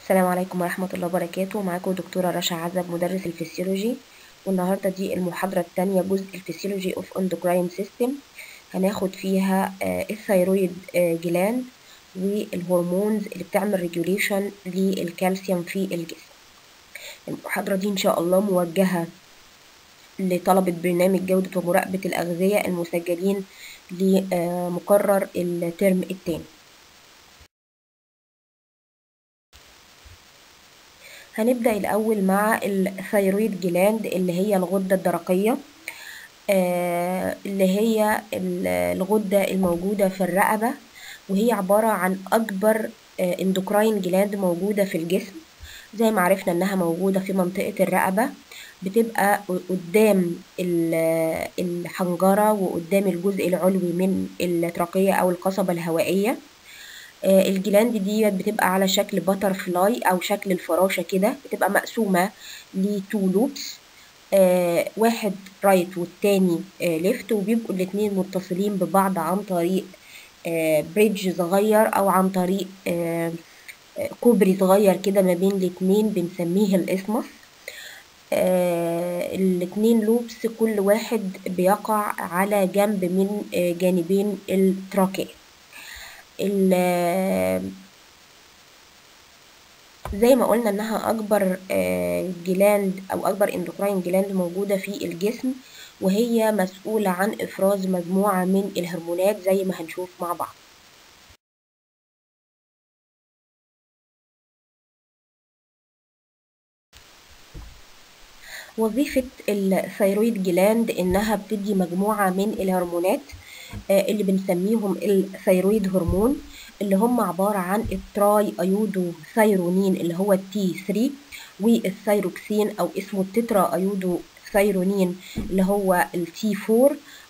السلام عليكم ورحمة الله وبركاته معاكم دكتورة رشا عزب مدرس الفسيولوجي والنهاردة دي المحاضرة التانية جزء الفسيولوجي اوف اندوكراين سيستم هناخد فيها آه، الثيرويد آه، جلاند والهرمونز اللي بتعمل ريجوليشن للكالسيوم في الجسم المحاضرة دي إن شاء الله موجهة لطلبة برنامج جودة ومراقبة الأغذية المسجلين لمقرر الترم التاني هنبدأ الأول مع الثيرويد جلاند اللي هي الغدة الدرقية آه، اللي هي ال- الغدة الموجودة في الرقبة وهي عبارة عن أكبر اندوكراين جلاند موجودة في الجسم زي ما عرفنا إنها موجودة في منطقة الرقبة بتبقى قدام ال- الحنجرة وقدام الجزء العلوي من الترقية أو القصبة الهوائية آه، الجلاند دي بتبقى على شكل باتر فلاي او شكل الفراشة كده بتبقى مقسومة لتو لوبس آه، واحد رايت والتاني ليفت وبيبقوا الاتنين متصلين ببعض عن طريق بريدج صغير او عن طريق آه، آه، كوبري صغير كده ما بين الاتنين بنسميه الاسمس آه، الاتنين لوبس كل واحد بيقع على جنب من آه، جانبين التراكية ال- زي ما قلنا انها اكبر آه، جلاند او اكبر اندوكراين جلاند موجودة في الجسم وهي مسؤولة عن افراز مجموعة من الهرمونات زي ما هنشوف مع بعض وظيفة الثيرويد جلاند إنها بتدي مجموعة من الهرمونات آه، اللي بنسميهم الثيرويد هرمون اللي هم عبارة عن التراي أيودو ثيرونين اللي هو التي 3 والثيروكسين أو اسمه التترا أيودو ثيرونين اللي هو التي 4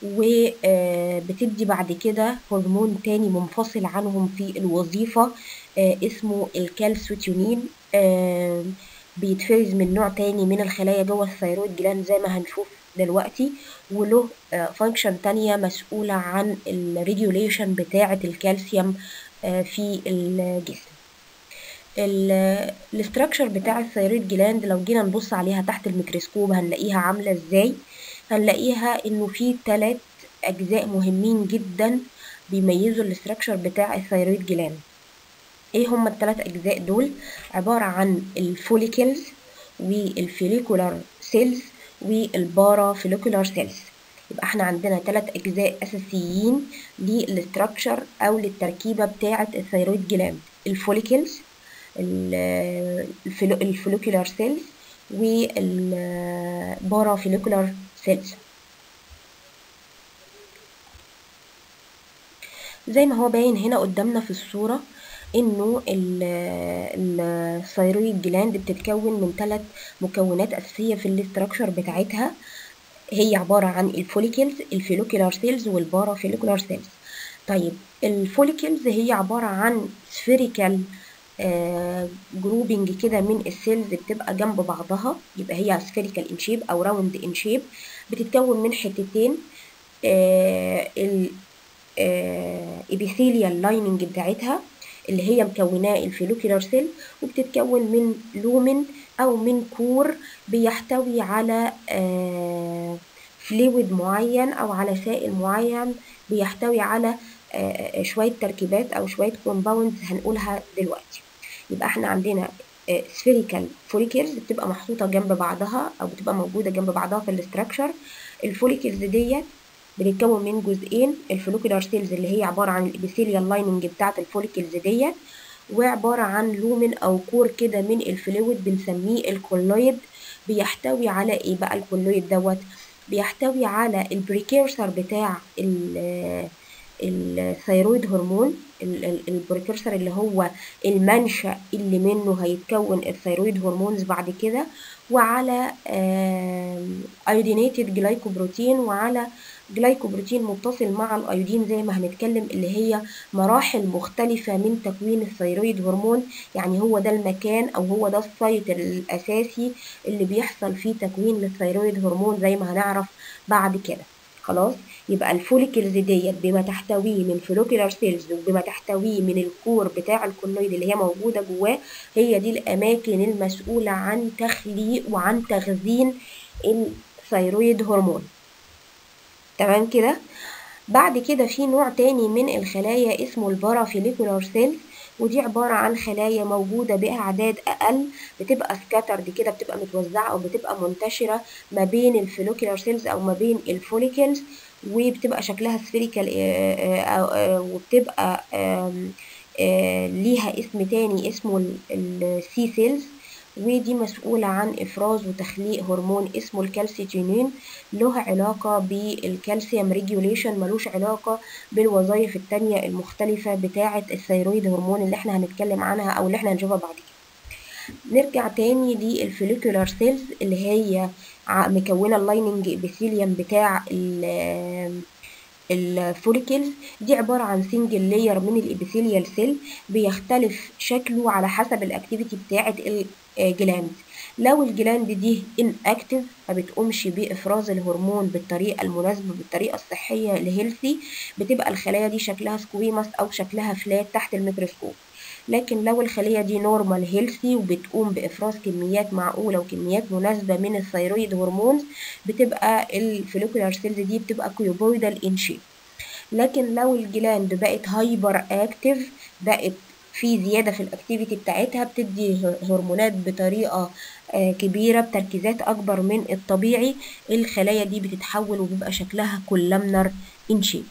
وبتدي بعد كده هرمون تاني منفصل عنهم في الوظيفة آه، اسمه الكالسيتونين آه، بيتفرز من نوع تاني من الخلايا جوه الثيرويد جلاند زي ما هنشوف دلوقتي وله فانكشن تانية مسؤولة عن الريجوليشن بتاعة الكالسيوم آه، في الجسم الاستراكشر بتاع الثيرويد جلاند لو جينا نبص عليها تحت الميكروسكوب هنلاقيها عاملة ازاي هنلاقيها انه في ثلاث اجزاء مهمين جدا بيميزوا الاستراكشر بتاع الثيرويد جلاند ايه هما الثلاث اجزاء دول عبارة عن الفوليكلز والفوليكولار سيلز والبارا فوليكولار سيلز يبقى احنا عندنا ثلاث اجزاء اساسيين للاستراكشر او للتركيبه بتاعه الثيرويد جلاند الفوليكلز الفوليكولار سيلز والبارا فوليكولار سيلز زي ما هو باين هنا قدامنا في الصورة انه ال- الثيرويد جلاند بتتكون من ثلاث مكونات اساسية في الاستراكشر بتاعتها هي عبارة عن الفوليكلز الفوليكولار سيلز والبارا فوليكولار سيلز طيب الفوليكلز هي عبارة عن سفيريكال جروبنج كده من السيلز بتبقى جنب بعضها يبقى هي سفيريكال ان شيب او راوند ان شيب بتتكون من حتتين الابيثيليال لايننج بتاعتها اللي هي مكوناه الفوليكولار سيل وبتتكون من لومن او من كور بيحتوي على فلويد معين او على سائل معين بيحتوي على آه، شويه تركيبات او شويه كومباوندز هنقولها دلوقتي يبقى احنا عندنا سفيريكال فوليكلز بتبقى محطوطه جنب بعضها او بتبقى موجوده جنب بعضها في الاستراكشر الفوليكلز ديت بتتكون من جزئين الفوليكولار سيلز اللي هي عباره عن الابيثيليال لايننج بتاعه الفوليكلز ديت وعباره عن لومن او كور كده من الفلويد بنسميه الكولويد بيحتوي على ايه بقى الكولويد دوت بيحتوي على البريكيرسر بتاع ال- الثيرويد هرمون البريكرسر اللي هو المنشأ اللي منه هيتكون الثيرويد هرمونز بعد كده وعلى ايودينيتد جلايكوبروتين وعلى جلايكوبروتين متصل مع الايودين زي ما هنتكلم اللي هي مراحل مختلفة من تكوين الثيرويد هرمون يعني هو ده المكان او هو ده السايت الاساسي اللي بيحصل فيه تكوين للثيرويد هرمون زي ما هنعرف بعد كده خلاص يبقى الفوليكلز ديت بما تحتويه من فوليكولار سيلز وبما تحتويه من الكور بتاع الكولويد اللي هي موجوده جواه هي دي الاماكن المسؤوله عن تخليق وعن تخزين الثيرويد هرمون تمام كده بعد كده في نوع تاني من الخلايا اسمه البارافوليكولار سيلز ودي عبارة عن خلايا موجودة بأعداد أقل بتبقى سكاترد كده بتبقى متوزعة أو بتبقى منتشرة ما بين الفوليكولار سيلز أو ما بين الفوليكلز وبتبقى شكلها سفيريكال وبتبقى ليها اسم تاني اسمه السي سيلز ودي مسؤولة عن إفراز وتخليق هرمون اسمه الكالسيتونين له علاقة بالكالسيوم ريجوليشن ملوش علاقة بالوظائف التانية المختلفة بتاعة الثيرويد هرمون اللي احنا هنتكلم عنها أو اللي احنا هنشوفها بعد كده نرجع تاني للفوليكولار سيلز اللي هي مكونة اللايننج ابيثيليوم بتاع الفوليكلز دي عبارة عن سنجل لاير من الابيثيليال سيل بيختلف شكله على حسب الاكتيفيتي بتاعة الجلاند لو الجلاند دي ان اكتف ما بتقومش بافراز الهرمون بالطريقه المناسبه بالطريقه الصحيه الهيلثي بتبقى الخلايا دي شكلها سكويمس او شكلها فلات تحت الميكروسكوب لكن لو الخلية دي نورمال هيلثي وبتقوم بإفراز كميات معقولة وكميات مناسبة من الثيرويد هرمونز بتبقى الفوليكولار سيلز دي بتبقى كيوبويدال ان شيب لكن لو الجلاند بقت هايبر اكتف بقت في زيادة في الاكتيفيتي بتاعتها بتدي هرمونات بطريقة كبيرة بتركيزات أكبر من الطبيعي الخلايا دي بتتحول وبيبقى شكلها كولامنر ان شيب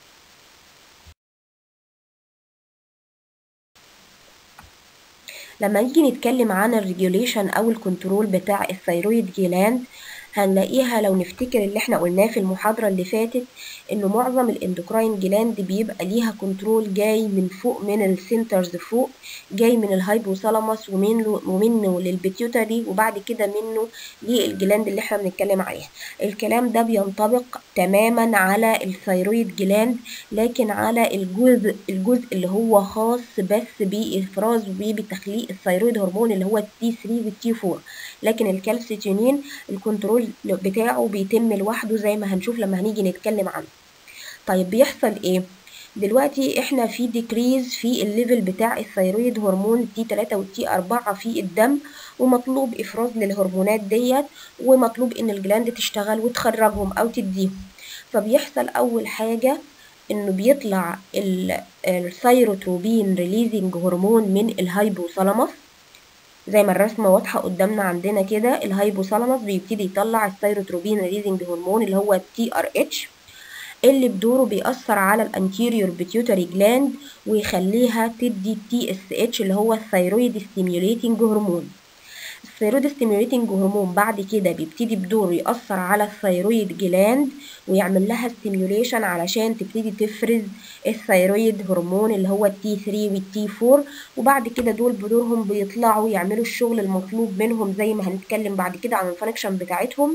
لما نيجي نتكلم عن الريجوليشن او الكنترول بتاع الثيرويد جلاند هنلاقيها لو نفتكر اللي احنا قلناه في المحاضرة اللي فاتت انه معظم الاندوكراين جلاند بيبقى ليها كنترول جاي من فوق من السنترز فوق جاي من الهايبوثالاموس ومنه ومنه للبيتيوتري وبعد كده منه للجلاند اللي احنا بنتكلم عليها الكلام ده بينطبق تماما على الثيرويد جلاند لكن على الجزء الجزء اللي هو خاص بس بافراز وبتخليق الثيرويد هرمون اللي هو التي 3 والتي 4 لكن الكالسيتونين الكنترول بتاعه بيتم لوحده زي ما هنشوف لما هنيجي نتكلم عنه طيب بيحصل ايه دلوقتي احنا في ديكريز في الليفل بتاع الثيرويد هرمون تي 3 والتي 4 في الدم ومطلوب افراز للهرمونات ديت ومطلوب ان الجلاند تشتغل وتخرجهم او تديهم فبيحصل اول حاجه انه بيطلع الثيروتروبين ريليزنج هرمون من الهايبوثالاموس زي ما الرسمة واضحة قدامنا عندنا كده الهايبوثالاموس بيبتدي يطلع الثيروتروبين ريليزنج هرمون اللي هو التي ار اتش اللي بدوره بيأثر على الانتيريور بيتيوتري جلاند ويخليها تدي تي اس اتش اللي هو الثيرويد ستيميوليتنج هرمون الثيرويد ستيميوليتنج هرمون بعد كده بيبتدي بدوره يأثر على الثيرويد جلاند ويعمل لها ستيميوليشن علشان تبتدي تفرز الثيرويد هرمون اللي هو التي 3 والتي 4 وبعد كده دول بدورهم بيطلعوا يعملوا الشغل المطلوب منهم زي ما هنتكلم بعد كده عن الفانكشن بتاعتهم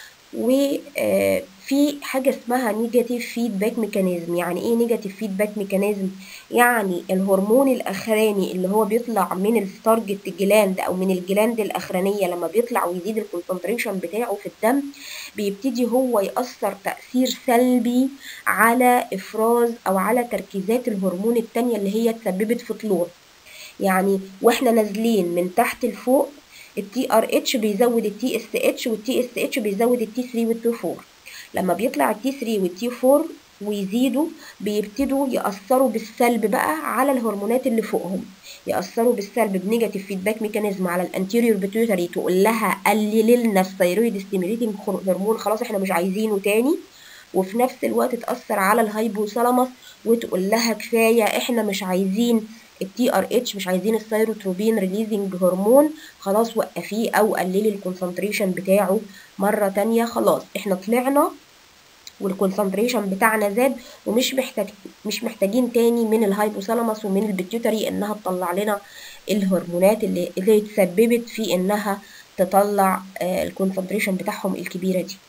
وفي حاجة اسمها نيجاتيف فيدباك ميكانيزم يعني ايه نيجاتيف فيدباك ميكانيزم يعني الهرمون الاخراني اللي هو بيطلع من التارجت جلاند او من الجلاند الاخرانية لما بيطلع ويزيد الكونسنتريشن بتاعه في الدم بيبتدي هو يأثر تأثير سلبي على افراز او على تركيزات الهرمون التانية اللي هي تسببت في طلوع يعني واحنا نازلين من تحت لفوق التي ار اتش بيزود التي اس اتش والتي اس اتش بيزود التي 3 والتي 4 لما بيطلع التي 3 والتي 4 ويزيدوا بيبتدوا يأثروا بالسلب بقى على الهرمونات اللي فوقهم يأثروا بالسلب بنيجاتيف فيدباك ميكانيزم على الانتيريور بيتيوتري تقول لها قللي لنا الثيرويد ستيميوليتنج هرمون خلاص احنا مش عايزينه تاني وفي نفس الوقت تأثر على الهايبوثالاموس وتقول لها كفاية احنا مش عايزين التي ار اتش مش عايزين الثيروتروبين ريليزنج هرمون خلاص وقفيه او قللي الكونسنتريشن بتاعه مره تانية خلاص احنا طلعنا والكونسنتريشن بتاعنا زاد ومش محتاج مش محتاجين تاني من الهايبوثالاموس ومن البيتيوتري انها تطلع لنا الهرمونات اللي اللي تسببت في انها تطلع الكونسنتريشن بتاعهم الكبيره دي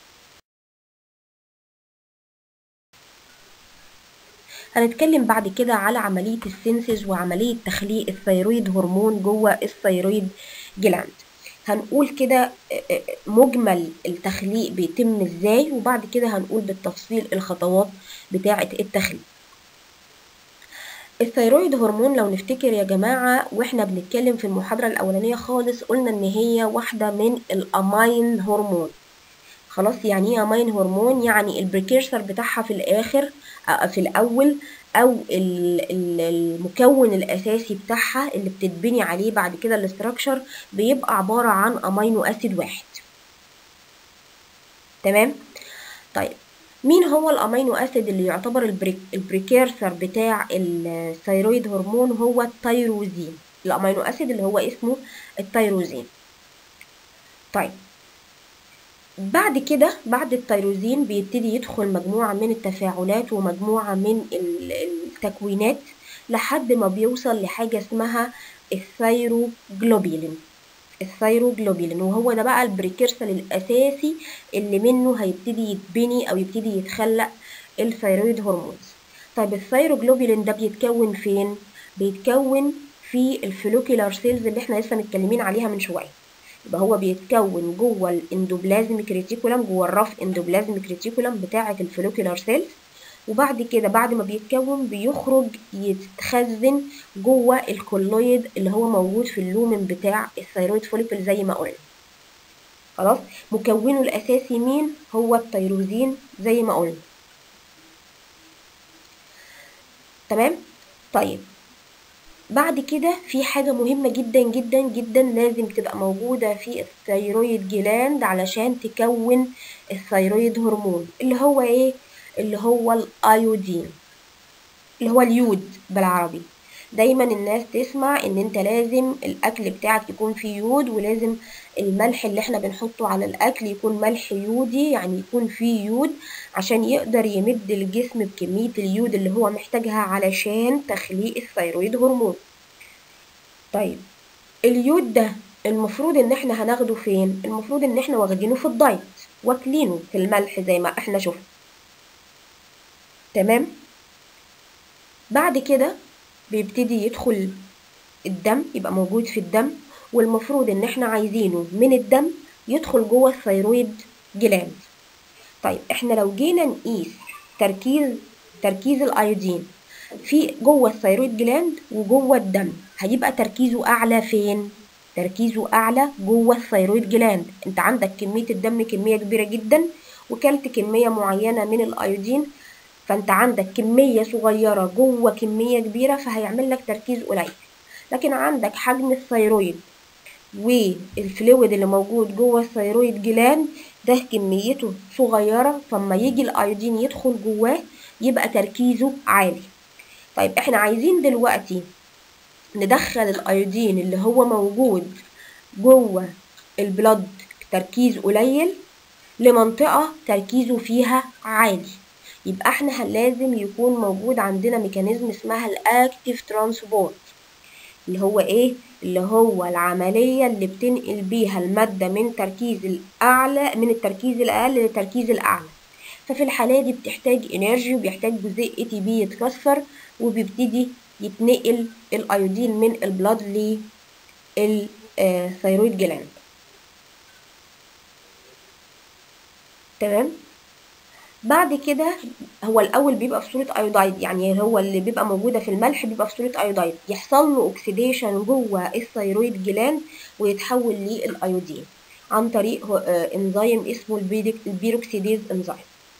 هنتكلم بعد كده على عملية السينسز وعملية تخليق الثيرويد هرمون جوه الثيرويد جلاند هنقول كده مجمل التخليق بيتم ازاي وبعد كده هنقول بالتفصيل الخطوات بتاعة التخليق الثيرويد هرمون لو نفتكر يا جماعة واحنا بنتكلم في المحاضرة الأولانية خالص قلنا إن هي واحدة من الأمين هرمون خلاص يعني ايه أمين هرمون يعني البريكيرسر بتاعها في الآخر في الأول أو المكون الأساسي بتاعها اللي بتتبني عليه بعد كده الاستراكشر بيبقى عبارة عن أمينو أسيد واحد تمام طيب مين هو الامينو اسيد اللي يعتبر البريكيرسر بتاع الثيرويد هرمون هو التيروزين الامينو اسيد اللي هو اسمه التيروزين طيب بعد كده بعد التيروزين بيبتدي يدخل مجموعة من التفاعلات ومجموعة من التكوينات لحد ما بيوصل لحاجة اسمها الثيروجلوبولين الثيروجلوبولين وهو ده بقى البريكيرسل الاساسي اللي منه هيبتدي يتبني او يبتدي يتخلق الثيرويد هرمونز طيب الثيروجلوبولين ده بيتكون فين بيتكون في الفلوكيلار سيلز اللي احنا لسه متكلمين عليها من شويه يبقى هو بيتكون جوه الاندوبلازميك ريتيكولم جوه الرف اندوبلازميك ريتيكولم بتاعه الفلوكيلار سيلز وبعد كده بعد ما بيتكون بيخرج يتخزن جوه الكولويد اللي هو موجود في اللومن بتاع الثيرويد فوليكل زي ما قلنا خلاص مكونه الاساسي مين هو التيروزين زي ما قلنا تمام طيب بعد كده في حاجة مهمة جدا جدا جدا لازم تبقى موجودة في الثيرويد جلاند علشان تكون الثيرويد هرمون اللي هو ايه اللي هو الايودين اللي هو اليود بالعربي دايما الناس تسمع ان انت لازم الاكل بتاعك يكون فيه يود ولازم الملح اللي احنا بنحطه على الاكل يكون ملح يودي يعني يكون فيه يود عشان يقدر يمد الجسم بكمية اليود اللي هو محتاجها علشان تخليق الثيرويد هرمون طيب اليود ده المفروض ان احنا هناخده فين المفروض ان احنا واخدينه في الدايت واكلينه في الملح زي ما احنا شفنا تمام بعد كده بيبتدي يدخل الدم يبقى موجود في الدم والمفروض ان احنا عايزينه من الدم يدخل جوه الثيرويد جلاند طيب احنا لو جينا نقيس تركيز تركيز الايودين في جوه الثيرويد جلاند وجوه الدم هيبقى تركيزه اعلى فين تركيزه اعلى جوه الثيرويد جلاند انت عندك كميه الدم كميه كبيره جدا وكلت كميه معينه من الايودين فانت عندك كميه صغيره جوه كميه كبيره فهيعمل لك تركيز قليل لكن عندك حجم الثيرويد والفلويد اللي موجود جوه الثيرويد جلاند ده كميته صغيرة فما يجي الايودين يدخل جواه يبقى تركيزه عالي طيب احنا عايزين دلوقتي ندخل الايودين اللي هو موجود جوه البلد تركيز قليل لمنطقة تركيزه فيها عالي يبقى احنا لازم يكون موجود عندنا ميكانيزم اسمها الاكتيف ترانسبورت اللي هو ايه اللي هو العملية اللي بتنقل بيها المادة من تركيز الأعلى من التركيز الأقل للتركيز الأعلى ففي الحالة دي بتحتاج انرجي وبيحتاج جزيء اي تي بي يتكسر وبيبتدي يتنقل الايودين من البلاد للثيرويد جلاند تمام بعد كده هو الاول بيبقى في صوره ايودايد يعني هو اللي بيبقى موجوده في الملح بيبقى في صوره ايودايد يحصل له اوكسيديشن جوه الثيرويد جلاند ويتحول للايودين عن طريق انزيم اسمه البيروكسيديز انزيم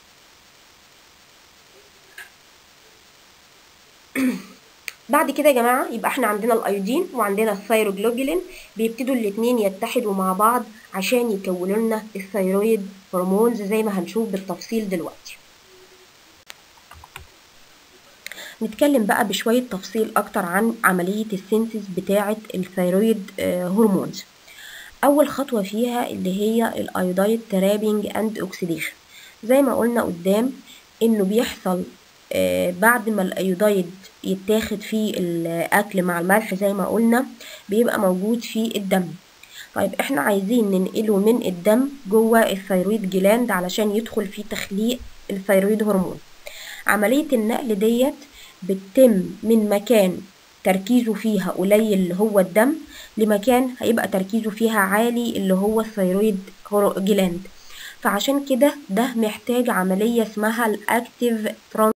بعد كده يا جماعه يبقى احنا عندنا الايودين وعندنا الثيروجلوبولين بيبتدوا الاتنين يتحدوا مع بعض عشان يكونوا لنا الثيرويد هرمونز زي ما هنشوف بالتفصيل دلوقتي نتكلم بقى بشوية تفصيل أكتر عن عملية السينثيز بتاعة الثيرويد هرمونز أول خطوة فيها اللي هي الأيودايد ترابينج أند أوكسيديشن زي ما قلنا قدام إنه بيحصل بعد ما الأيودايد يتاخد في الأكل مع الملح زي ما قلنا بيبقى موجود في الدم طيب احنا عايزين ننقله من الدم جوه الثيرويد جلاند علشان يدخل في تخليق الثيرويد هرمون عملية النقل ديت بتتم من مكان تركيزه فيها قليل اللي هو الدم لمكان هيبقى تركيزه فيها عالي اللي هو الثيرويد جلاند فعشان كده ده محتاج عملية اسمها الأكتيف